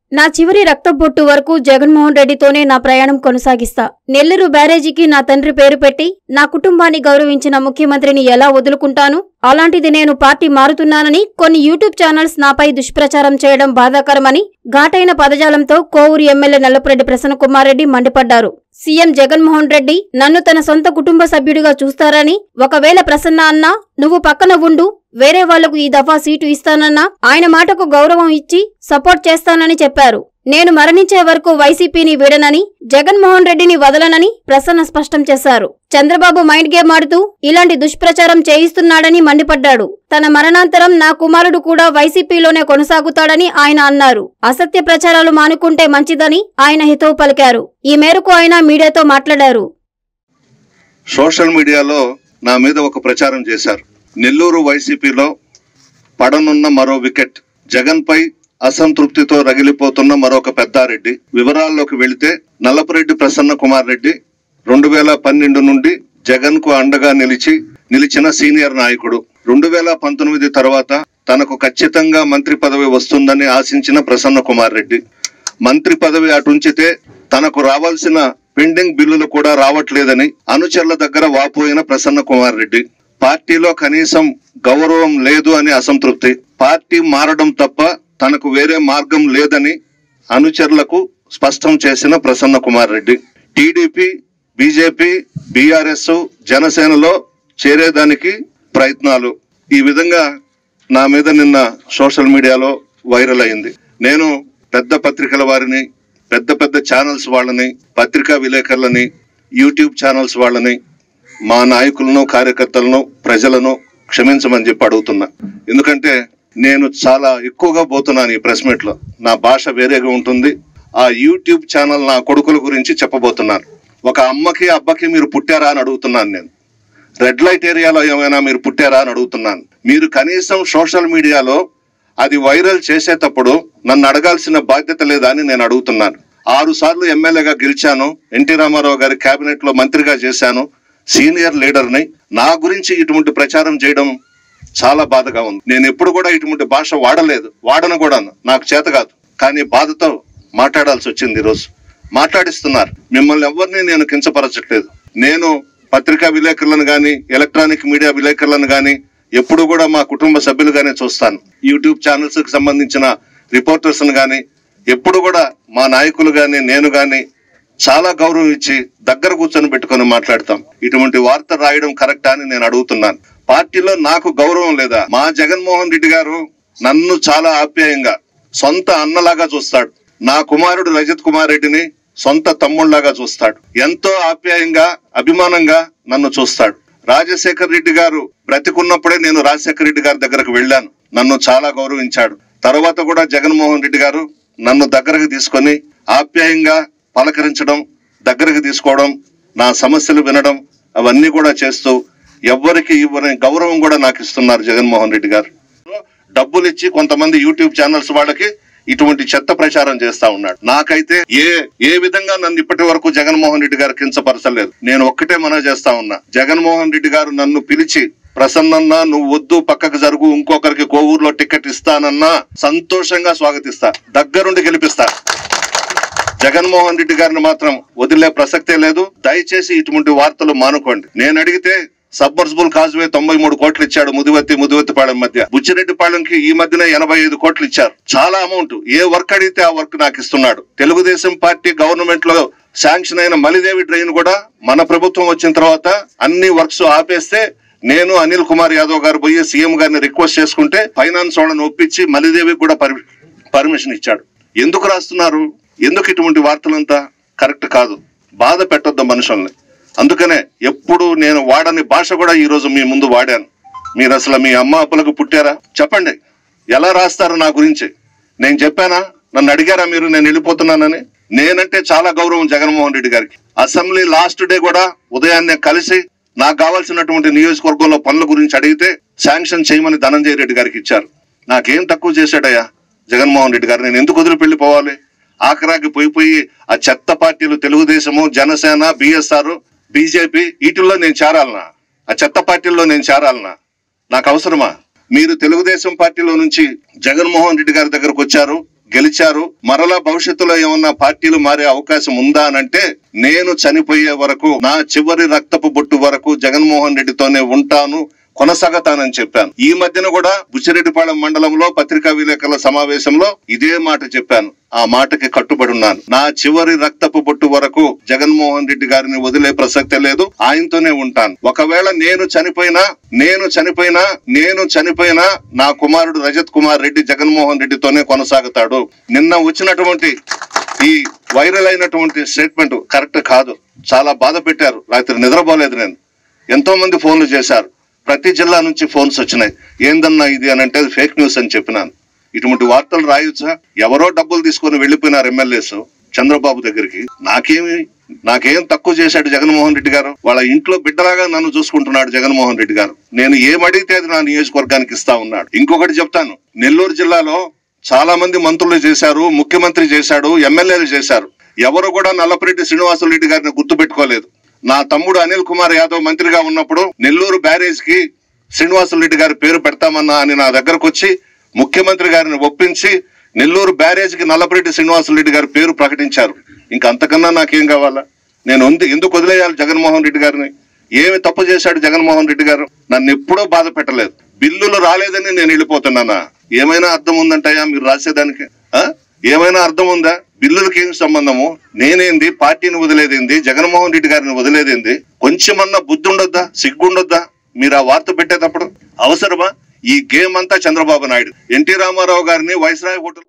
నా చివరి రక్తబొట్టు వరకు జగన్మోహన్ రెడ్డితోనే నా ప్రయాణం కొనసాగిస్తా నెల్లూరు బ్యారేజీకి నా తండ్రి పేరు పెట్టి నా కుటుంబాన్ని గౌరవించిన ముఖ్యమంత్రిని ఎలా వదులుకుంటాను అలాంటిది నేను పార్టీ మారుతున్నానని కొన్ని యూట్యూబ్ ఛానల్స్ నాపై దుష్ప్రచారం చేయడం బాధాకరమని ఘాటైన పదజాలంతో కోవూరు ఎమ్మెల్యే నల్లపురెడ్డి ప్రసన్నకుమార్ రెడ్డి మండిపడ్డారు సీఎం జగన్మోహన్ రెడ్డి నన్ను తన సొంత కుటుంబ సభ్యుడిగా చూస్తారని ఒకవేళ ప్రసన్న అన్నా నువ్వు పక్కన ఉండు వేరే వాళ్లకు ఈ దఫా సీటు ఇస్తానన్నా ఆయన మాటకు గౌరవం ఇచ్చి సపోర్ట్ చేస్తానని చెప్పారు నేను మరణించే వరకు వైసీపీని వీడనని జగన్మోహన్ రెడ్డిని వదలనని ప్రసన్న స్పష్టం చేశారు చంద్రబాబు మైండ్ గేమ్ ఆడుతూ ఇలాంటి దుష్ప్రచారం చేయిస్తున్నాడని మండిపడ్డాడు తన మరణాంతరం నా కుమారుడు కూడా వైసీపీలోనే కొనసాగుతాడని ఆయన అన్నారు అసత్య ప్రచారాలు మానుకుంటే మంచిదని ఆయన హితవు పలికారు ఈ మేరకు ఆయన మీడియాతో మాట్లాడారు సోషల్ మీడియాలో నా మీద ఒక ప్రచారం చేశారు నెల్లూరు వైసీపీలో పడనున్న మరో వికెట్ జగన్ పై అసంతృప్తితో రగిలిపోతున్న మరొక పెద్దారెడ్డి వివరాల్లోకి వెళితే నల్లపురెడ్డి ప్రసన్న కుమార్ రెడ్డి రెండు వేల పన్నెండు నుండి జగన్ కు అండగా నిలిచి నిలిచిన సీనియర్ నాయకుడు రెండు వేల పంతొమ్మిది తర్వాత తనకు ఖచ్చితంగా మంత్రి పదవి వస్తుందని ఆశించిన ప్రసన్న కుమార్ రెడ్డి మంత్రి పదవి అటుంచితే తనకు రావాల్సిన పెండింగ్ బిల్లులు కూడా రావట్లేదని అనుచరుల దగ్గర వాపోయిన ప్రసన్న కుమార్ రెడ్డి పార్టీలో కనీసం గౌరవం లేదు అని అసంతృప్తి పార్టీ మారడం తప్ప తనకు వేరే మార్గం లేదని అనుచరులకు స్పష్టం చేసిన Prasanna Kumar Reddy TDP BJP BRS జనసేనలో చేరేదానికి ప్రయత్నాలు ఈ విధంగా నా మీద నిన్న సోషల్ మీడియాలో వైరల్ అయింది నేను పెద్ద పత్రికల వారిని పెద్ద పెద్ద ఛానల్స్ వాళ్ళని పత్రికా విలేకరులని యూట్యూబ్ ఛానల్స్ వాళ్ళని మా నాయకులను కార్యకర్తలను ప్రజలను క్షమించమని చెప్పి అడుగుతున్నా ఎందుకంటే నేను చాలా ఎక్కువగా పోతున్నాను ఈ ప్రెస్ మీట్ లో నా భాష వేరేగా ఉంటుంది ఆ యూట్యూబ్ ఛానల్ నా కొడుకుల గురించి చెప్పబోతున్నాను ఒక అమ్మకి అబ్బకి మీరు పుట్టారా అని అడుగుతున్నాను నేను రెడ్ లైట్ ఏరియాలో ఏమైనా మీరు పుట్టారా అని అడుగుతున్నాను మీరు కనీసం సోషల్ మీడియాలో అది వైరల్ చేసేటప్పుడు నన్ను అడగాల్సిన బాధ్యత లేదా అని నేను అడుగుతున్నాను ఆరు సార్లు ఎమ్మెల్యేగా గెలిచాను ఎన్టీ రామారావు గారి కేబినెట్ లో మంత్రిగా చేశాను సీనియర్ లీడర్ని నా గురించి ఇటువంటి ప్రచారం చేయడం చాలా బాధగా ఉంది నేను ఎప్పుడు కూడా ఇటువంటి భాష వాడలేదు వాడను కూడా నాకు చేత కాదు కానీ బాధతో మాట్లాడాల్సి వచ్చింది ఈరోజు మాట్లాడిస్తున్నారు మిమ్మల్ని ఎవరిని నేను కించపరచట్లేదు నేను పత్రికా విలేకరులను గాని ఎలక్ట్రానిక్ మీడియా విలేకరులను గాని ఎప్పుడు కూడా మా కుటుంబ సభ్యులుగానే చూస్తాను యూట్యూబ్ ఛానల్స్ కి సంబంధించిన రిపోర్టర్స్ గాని ఎప్పుడు కూడా మా నాయకులు గాని నేను గాని చాలా గౌరవం ఇచ్చి దగ్గర కూర్చొని పెట్టుకొని మాట్లాడతాం ఇటువంటి వార్త రాయడం కరెక్టా అని నేను అడుగుతున్నాను పార్టీలో నాకు గౌరవం లేదా మా జగన్మోహన్ రెడ్డి గారు నన్ను చాలా ఆప్యాయంగా సొంత అన్నలాగా చూస్తాడు నా కుమారుడు రజత్ కుమార్ రెడ్డిని సొంత తమ్ముళ్లాగా చూస్తాడు ఎంతో ఆప్యాయంగా అభిమానంగా నన్ను చూస్తాడు రాజశేఖర్ రెడ్డి గారు బ్రతికున్నప్పుడే నేను రాజశేఖర రెడ్డి గారి దగ్గరకు వెళ్ళాను నన్ను చాలా గౌరవించాడు తర్వాత కూడా జగన్మోహన్ రెడ్డి గారు నన్ను దగ్గరకు తీసుకొని ఆప్యాయంగా పలకరించడం దగ్గరకు తీసుకోవడం నా సమస్యలు వినడం అవన్నీ కూడా చేస్తూ ఎవ్వరికి ఇవ్వని గౌరవం కూడా నాకు ఇస్తున్నారు జగన్మోహన్ రెడ్డి గారు డబ్బులు ఇచ్చి కొంతమంది యూట్యూబ్ ఛానల్స్ వాళ్ళకి ఇటువంటి చెత్త ప్రచారం చేస్తా ఉన్నాడు నాకైతే ఏ ఏ విధంగా నన్ను ఇప్పటి వరకు జగన్మోహన్ రెడ్డి గారు కించపరచలేదు నేను ఒక్కటే మనవి చేస్తా ఉన్నా జగన్మోహన్ రెడ్డి గారు నన్ను పిలిచి ప్రసన్నన్న నువ్వు వద్దు పక్కకు జరుగు ఇంకొకరికి కోవూరులో టికెట్ ఇస్తానన్నా సంతోషంగా స్వాగతిస్తా దగ్గరుండి గెలిపిస్తా జగన్మోహన్ రెడ్డి గారిని మాత్రం వదిలే ప్రసక్తే లేదు దయచేసి ఇటువంటి వార్తలు మానుకోండి నేను అడిగితే సబ్మర్సిబుల్ కాజ్వే తొంభై మూడు కోట్లు ఇచ్చాడు ముదివత్తి ముదివత్తిపాలెం మధ్య బుచ్చిరెడ్డిపాలెంకి ఈ మధ్యన ఎనభై ఐదు కోట్లు ఇచ్చారు చాలా అమౌంట్ ఏ వర్క్ అడిగితే ఆ వర్క్ నాకు ఇస్తున్నాడు తెలుగుదేశం పార్టీ గవర్నమెంట్ లో శాంక్షన్ అయిన మలిదేవి డ్రైన్ కూడా మన ప్రభుత్వం వచ్చిన తర్వాత అన్ని వర్క్స్ ఆపేస్తే నేను అనిల్ కుమార్ యాదవ్ గారు పోయి సీఎం గారిని రిక్వెస్ట్ చేసుకుంటే ఫైనాన్స్ వాళ్ళని ఒప్పించి మలిదేవికి కూడా పర్మిషన్ ఇచ్చాడు ఎందుకు రాస్తున్నారు ఎందుకు ఇటువంటి వార్తలంతా కరెక్ట్ కాదు బాధ పెట్టొద్దు మనుషుల్ని అందుకనే ఎప్పుడు నేను వాడని భాష కూడా ఈ రోజు మీ ముందు వాడాను మీరు అసలు మీ అమ్మ అప్పలకు పుట్టారా చెప్పండి ఎలా రాస్తారు నా గురించి నేను చెప్పానా నన్ను అడిగారా మీరు నేను వెళ్ళిపోతున్నానని నేనంటే చాలా గౌరవం జగన్మోహన్ రెడ్డి గారికి అసెంబ్లీ లాస్ట్ డే కూడా ఉదయాన్నే కలిసి నాకు కావాల్సినటువంటి నియోజకవర్గంలో పనుల గురించి అడిగితే శాంక్షన్ చేయమని ధనంజయ రెడ్డి గారికి ఇచ్చారు నాకేం తక్కువ చేశాడయ్యా జగన్మోహన్ రెడ్డి గారు నేను ఎందుకు వదిలి వెళ్ళిపోవాలి ఆఖరాకి పోయి పోయి ఆ చెత్త పార్టీలు తెలుగుదేశము జనసేన బిఎస్ఆర్ బీజేపీ వీటిల్లో నేను చేరాలనా ఆ చెత్త పార్టీల్లో నేను చేరాలనా నాకు అవసరమా మీరు తెలుగుదేశం పార్టీలో నుంచి జగన్మోహన్ రెడ్డి గారి దగ్గరకు వచ్చారు గెలిచారు మరలా భవిష్యత్తులో ఏమన్నా పార్టీలు మారే అవకాశం ఉందా అనంటే నేను చనిపోయే వరకు నా చివరి రక్తపు బొట్టు వరకు జగన్మోహన్ రెడ్డితోనే ఉంటాను కొనసాగతానని చెప్పాను ఈ మధ్యన కూడా బుచ్చిరెడ్డిపాళెం మండలంలో పత్రికా విలేకరుల సమావేశంలో ఇదే మాట చెప్పాను ఆ మాటకి కట్టుబడి ఉన్నాను నా చివరి రక్తపు బొట్టు వరకు జగన్మోహన్ రెడ్డి గారిని వదిలే ప్రసక్తే లేదు ఆయనతోనే ఉంటాను ఒకవేళ నేను చనిపోయినా నేను చనిపోయినా నేను చనిపోయినా నా కుమారుడు రజత్ కుమార్ రెడ్డి జగన్మోహన్ రెడ్డితోనే కొనసాగుతాడు నిన్న వచ్చినటువంటి ఈ వైరల్ అయినటువంటి స్టేట్మెంట్ కరెక్ట్ కాదు చాలా బాధ పెట్టారు రాత్రి నిద్రపోలేదు నేను ఎంతో మంది ఫోన్లు చేశారు ప్రతి జిల్లా నుంచి ఫోన్స్ వచ్చినాయి ఏందన్నా ఇది అని అంటే ఫేక్ న్యూస్ అని చెప్పినాను ఇటువంటి వార్తలు రాయొచ్చా ఎవరో డబ్బులు తీసుకొని వెళ్ళిపోయినారు ఎమ్మెల్యేస్ చంద్రబాబు దగ్గరికి నాకేమి నాకేం తక్కువ చేశాడు జగన్మోహన్ రెడ్డి గారు వాళ్ళ ఇంట్లో బిడ్డలాగా నన్ను చూసుకుంటున్నాడు జగన్మోహన్ రెడ్డి గారు నేను ఏమడిగితే అది నా నియోజకవర్గానికి ఇస్తా ఉన్నాడు ఇంకొకటి చెప్తాను నెల్లూరు జిల్లాలో చాలా మంది మంత్రులు చేశారు ముఖ్యమంత్రి చేశాడు ఎమ్మెల్యేలు చేశారు ఎవరు కూడా నల్లపరెడ్డి శ్రీనివాసులు రెడ్డి గారిని గుర్తుపెట్టుకోలేదు నా తమ్ముడు అనిల్ కుమార్ యాదవ్ మంత్రిగా ఉన్నప్పుడు నెల్లూరు బ్యారేజ్ కి శ్రీనివాసులు రెడ్డి గారి పేరు పెడతామన్నా అని నా దగ్గరకు వచ్చి ముఖ్యమంత్రి గారిని ఒప్పించి నెల్లూరు బ్యారేజ్ కి నల్లపరెడ్డి శ్రీనివాసులు రెడ్డి గారి పేరు ప్రకటించారు ఇంకా అంతకన్నా నాకేం కావాలా నేను ఉంది- ఎందుకు వదిలేయాలి జగన్మోహన్ రెడ్డి గారిని ఏమి తప్పు చేశాడు జగన్మోహన్ రెడ్డి గారు నన్ను ఎప్పుడూ బాధ పెట్టలేదు బిల్లులు రాలేదని నేను వెళ్ళిపోతున్నానా ఏమైనా అర్థం ఉందంటయ్యా మీరు రాసేదానికి ఆ? ఏమైనా అర్థం ఉందా బిల్లులకి ఏం సంబంధము నేనేంది పార్టీని వదిలేదేంది జగన్మోహన్ రెడ్డి గారిని వదిలేదేంది కొంచెమన్నా బుద్ధి ఉండొద్దా సిగ్గుండొద్దా మీరు ఆ వార్త పెట్టేటప్పుడు అవసరమా ఈ గేమ్ అంతా చంద్రబాబు నాయుడు ఎన్టీ రామారావు గారిని వైస్రాయ్ హోటల్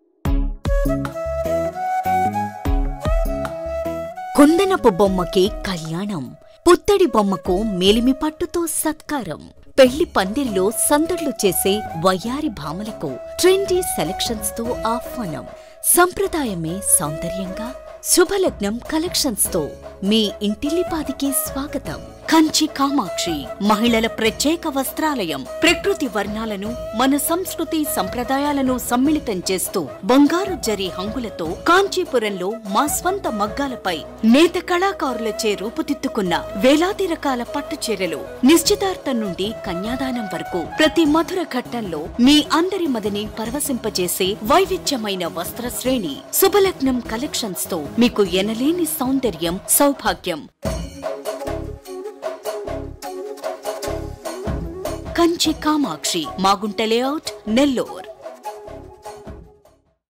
కుందనపు బొమ్మకి కళ్యాణం పుత్తడి బొమ్మకు మేలిమి పట్టుతో సత్కారం పెళ్లి పందిరిలో సందడ్లు చేసే వయ్యారి భామలకు ట్రెండీ సెలక్షన్స్ తో ఆహ్వానం సంప్రదాయమే సౌందర్యంగా శుభలగ్నం కలెక్షన్స్ తో మీ ఇంటిల్లిపాదికి స్వాగతం కంచి కామాక్షి మహిళల ప్రత్యేక వస్త్రాలయం ప్రకృతి వర్ణాలను మన సంస్కృతి సంప్రదాయాలను సమ్మిళితం చేస్తూ బంగారు జరి హంగులతో కాంచీపురంలో మా స్వంత మగ్గాలపై నేత కళాకారులచే రూపుదిద్దుకున్న వేలాది రకాల పట్టు చీరలు నిశ్చితార్థం నుండి కన్యాదానం వరకు ప్రతి మధుర ఘట్టంలో మీ అందరి మదిని పరవశింపజేసే వైవిధ్యమైన వస్త్ర శ్రేణి శుభలగ్నం కలెక్షన్స్ తో మీకు ఎనలేని సౌందర్యం సౌభాగ్యం కంచి కామాక్షి మాగుంట లేఅవుట్ నెల్లూర్